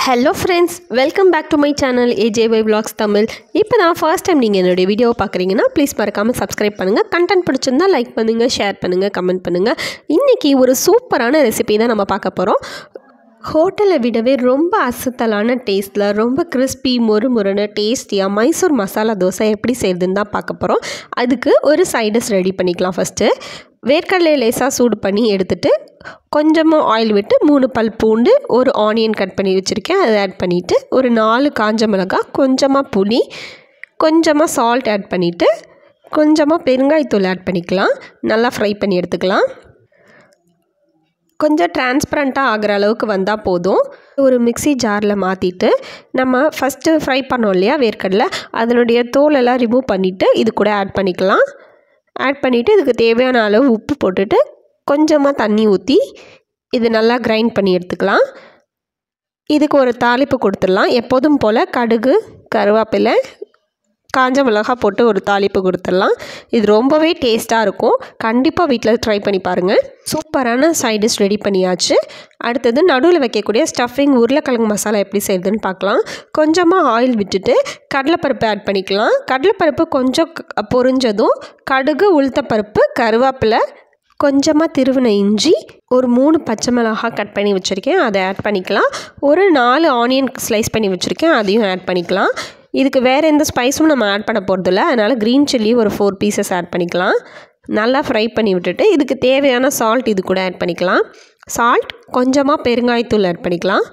hello friends welcome back to my channel AJY vlogs Tamil இப்போ நான் first time நீங்கள் என்னுடைய வீடியோவை பார்க்குறீங்கன்னா ப்ளீஸ் மறக்காமல் சப்ஸ்கிரைப் பண்ணுங்கள் கண்டென்ட் பிடிச்சிருந்தா லைக் பண்ணுங்கள் ஷேர் பண்ணுங்கள் கமெண்ட் பண்ணுங்கள் இன்றைக்கி ஒரு சூப்பரான ரெசிபி தான் நம்ம பார்க்க போகிறோம் ஹோட்டலை விடவே ரொம்ப அசத்தலான டேஸ்ட்டில் ரொம்ப கிறிஸ்பி மொறு மொறுன்னு டேஸ்டியாக மைசூர் மசாலா தோசை எப்படி செய்யுதுன்னு தான் பார்க்க போகிறோம் அதுக்கு ஒரு சைடஸ் ரெடி பண்ணிக்கலாம் ஃபஸ்ட்டு வேர்க்கடலையை லேசாக சூடு பண்ணி எடுத்துட்டு கொஞ்சமாக ஆயில் விட்டு மூணு பல் பூண்டு ஒரு ஆனியன் கட் பண்ணி வச்சுருக்கேன் அதை ஆட் பண்ணிவிட்டு ஒரு நாலு காஞ்ச மிளகாய் கொஞ்சமாக புளி கொஞ்சமாக சால்ட் ஆட் பண்ணிவிட்டு கொஞ்சமாக பெருங்காயத்தூள் ஆட் பண்ணிக்கலாம் நல்லா ஃப்ரை பண்ணி எடுத்துக்கலாம் கொஞ்சம் டிரான்ஸ்பரண்ட்டாக ஆகிற அளவுக்கு வந்தால் போதும் ஒரு மிக்ஸி ஜாரில் மாற்றிட்டு நம்ம ஃபஸ்ட்டு ஃப்ரை பண்ணோம் இல்லையா வேர்க்கடலை அதனுடைய தோலெல்லாம் ரிமூவ் பண்ணிவிட்டு இது கூட ஆட் பண்ணிக்கலாம் ஆட் பண்ணிவிட்டு இதுக்கு தேவையான அளவு உப்பு போட்டுட்டு கொஞ்சமாக தண்ணி ஊற்றி இது நல்லா கிரைண்ட் பண்ணி எடுத்துக்கலாம் இதுக்கு ஒரு தாளிப்பு கொடுத்துடலாம் எப்போதும் போல் கடுகு கருவேப்பிலை காஞ்ச மிளகாய் போட்டு ஒரு தாளிப்பு கொடுத்துடலாம் இது ரொம்பவே டேஸ்ட்டாக இருக்கும் கண்டிப்பாக வீட்டில் ட்ரை பண்ணி பாருங்கள் சூப்பரான சைடிஷ் ரெடி பண்ணியாச்சு அடுத்தது நடுவில் வைக்கக்கூடிய ஸ்டஃபிங் உருளைக்கிழங்கு மசாலா எப்படி செய்யுதுன்னு பார்க்கலாம் கொஞ்சமாக ஆயில் விட்டுட்டு கடலைப்பருப்பு ஆட் பண்ணிக்கலாம் கடலைப்பருப்பு கொஞ்சம் க- பொரிஞ்சதும் கடுகு உளுத்தப்பருப்பு கருவேப்பிலை கொஞ்சமாக திருவின இஞ்சி ஒரு மூணு பச்சை மிளகாய் கட் பண்ணி வச்சுருக்கேன் அதை ஆட் பண்ணிக்கலாம் ஒரு நாலு ஆனியன் ஸ்லைஸ் பண்ணி வச்சுருக்கேன் அதையும் ஆட் பண்ணிக்கலாம் இதுக்கு வேறு எந்த ஸ்பைஸும் நம்ம ஆட் பண்ண போகிறதில்ல அதனால் க்ரீன் சில்லி ஒரு ஃபோர் பீசஸ் ஆட் பண்ணிக்கலாம் நல்லா ஃப்ரை பண்ணி விட்டுட்டு இதுக்கு தேவையான சால்ட் இது கூட ஆட் பண்ணிக்கலாம் சால்ட் கொஞ்சமாக பெருங்காயத்தூள் ஆட் பண்ணிக்கலாம்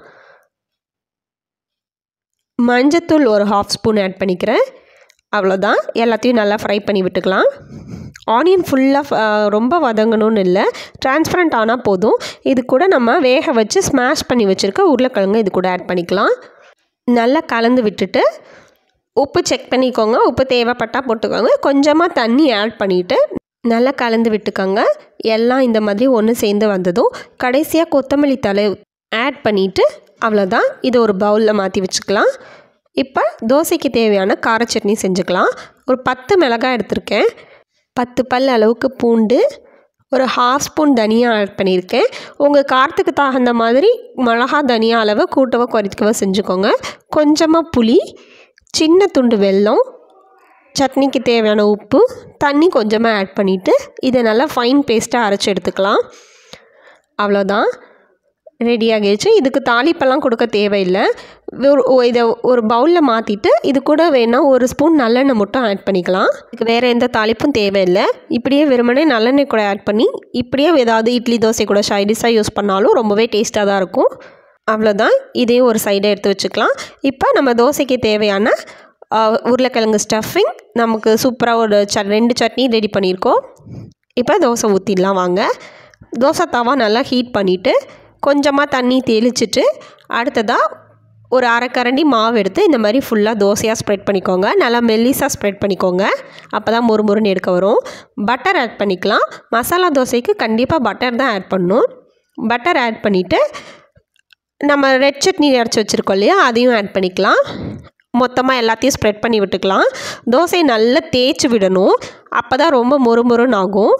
மஞ்சத்தூள் ஒரு ஹாஃப் ஸ்பூன் ஆட் பண்ணிக்கிறேன் அவ்வளோதான் எல்லாத்தையும் நல்லா ஃப்ரை பண்ணி விட்டுக்கலாம் ஆனியன் ஃபுல்லாக ரொம்ப வதங்கணும்னு இல்லை டிரான்ஸ்பரண்ட் ஆனால் போதும் இது கூட நம்ம வேக வச்சு ஸ்மாஷ் பண்ணி வச்சுருக்க உருளைக்கிழங்கு இது கூட ஆட் பண்ணிக்கலாம் நல்லா கலந்து விட்டுட்டு உப்பு செக் பண்ணிக்கோங்க உப்பு தேவைப்பட்டால் போட்டுக்கோங்க கொஞ்சமாக தண்ணி ஆட் பண்ணிவிட்டு நல்லா கலந்து விட்டுக்கோங்க எல்லாம் இந்த மாதிரி ஒன்று சேர்ந்து வந்ததும் கடைசியாக கொத்தமல்லி தலை ஆட் பண்ணிவிட்டு அவ்வளோதான் இது ஒரு பவுலில் மாற்றி வச்சுக்கலாம் இப்போ தோசைக்கு தேவையான கார சட்னி செஞ்சுக்கலாம் ஒரு பத்து மிளகாய் எடுத்திருக்கேன் பத்து பல் அளவுக்கு பூண்டு ஒரு ஹாஃப் ஸ்பூன் தனியா ஆட் பண்ணியிருக்கேன் உங்கள் காரத்துக்கு தகுந்த மாதிரி மிளகா தனியா அளவை கூட்டவோ குறைக்கவோ செஞ்சுக்கோங்க கொஞ்சமாக புளி சின்ன துண்டு வெல்லம் சட்னிக்கு தேவையான உப்பு தண்ணி கொஞ்சமாக ஆட் பண்ணிவிட்டு இதை நல்லா ஃபைன் பேஸ்ட்டாக அரைச்சி எடுத்துக்கலாம் அவ்வளோதான் ரெடி ஆகிடுச்சு இதுக்கு தாளிப்பெல்லாம் கொடுக்க தேவையில்லை ஒரு ஒ- இதை ஒரு பவுலில் மாற்றிட்டு இது கூட வேணால் ஒரு ஸ்பூன் நல்லெண்ணெய் மட்டும் ஆட் பண்ணிக்கலாம் இதுக்கு வேறு எந்த தாளிப்பும் தேவையில்லை இப்படியே வெறுமனே நல்லெண்ணெய் கூட ஆட் பண்ணி இப்படியே ஏதாவது இட்லி தோசை கூட சைடிஷாக யூஸ் பண்ணாலும் ரொம்பவே டேஸ்ட்டாக தான் இருக்கும் அவ்வளோதான் இதையும் ஒரு சைடை எடுத்து வச்சுக்கலாம் இப்போ நம்ம தோசைக்கு தேவையான ஆ, உருளைக்கிழங்கு ஸ்டஃபிங் நமக்கு சூப்பராக ஒரு ச ரெண்டு சட்னி ரெடி பண்ணியிருக்கோம் இப்போ தோசை ஊற்றிடலாம் வாங்க தோசை தவா நல்லா ஹீட் பண்ணிவிட்டு கொஞ்சமாக தண்ணி தெளிச்சிட்டு அடுத்ததாக ஒரு அரைக்கரண்டி மாவு எடுத்து இந்த மாதிரி ஃபுல்லாக தோசையாக ஸ்ப்ரெட் பண்ணிக்கோங்க நல்லா மெல்லிஸாக ஸ்ப்ரெட் பண்ணிக்கோங்க அப்போ தான் மொறு மொறுன்னு எடுக்க வரும் பட்டர் ஆட் பண்ணிக்கலாம் மசாலா தோசைக்கு கண்டிப்பாக பட்டர் தான் ஆட் பண்ணணும் பட்டர் ஆட் பண்ணிவிட்டு நம்ம ரெட் சட்னி அரைச்சி வச்சுருக்கோம் இல்லையா அதையும் ஆட் பண்ணிக்கலாம் மொத்தமாக எல்லாத்தையும் ஸ்ப்ரெட் பண்ணி விட்டுக்கலாம் தோசையை நல்லா தேய்ச்சி விடணும் அப்போ தான் ரொம்ப மொறு மொறுன்னு ஆகும்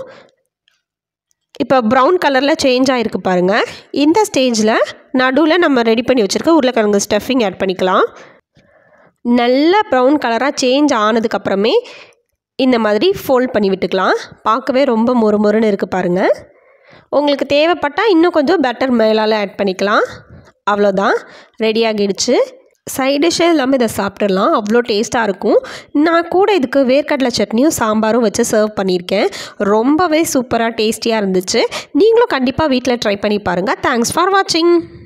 இப்போ ப்ரௌன் கலரில் சேஞ்ச் ஆகிருக்கு பாருங்கள் இந்த ஸ்டேஜில் நடுவில் நம்ம ரெடி பண்ணி வச்சுருக்க உருளைக்கிழங்கு ஸ்டஃபிங் ஆட் பண்ணிக்கலாம் நல்ல ப்ரௌன் கலராக சேஞ்ச் ஆனதுக்கப்புறமே இந்த மாதிரி ஃபோல்ட் பண்ணி விட்டுக்கலாம் பார்க்கவே ரொம்ப மொறு மொறுன்னு இருக்குது பாருங்கள் உங்களுக்கு தேவைப்பட்டால் இன்னும் கொஞ்சம் பெட்டர் மேலால் ஆட் பண்ணிக்கலாம் அவ்வளோதான் ரெடி ஆகிடுச்சு சைட் டிஷ்ஷே இல்லாமல் இதை சாப்பிட்றலாம் அவ்வளோ டேஸ்ட்டாக இருக்கும் நான் கூட இதுக்கு வேர்க்கடலை சட்னியும் சாம்பாரும் வச்சு சர்வ் பண்ணியிருக்கேன் ரொம்பவே சூப்பராக டேஸ்டியாக இருந்துச்சு நீங்களும் கண்டிப்பாக வீட்டில் ட்ரை பண்ணி பாருங்கள் தேங்க்ஸ் ஃபார் வாட்சிங்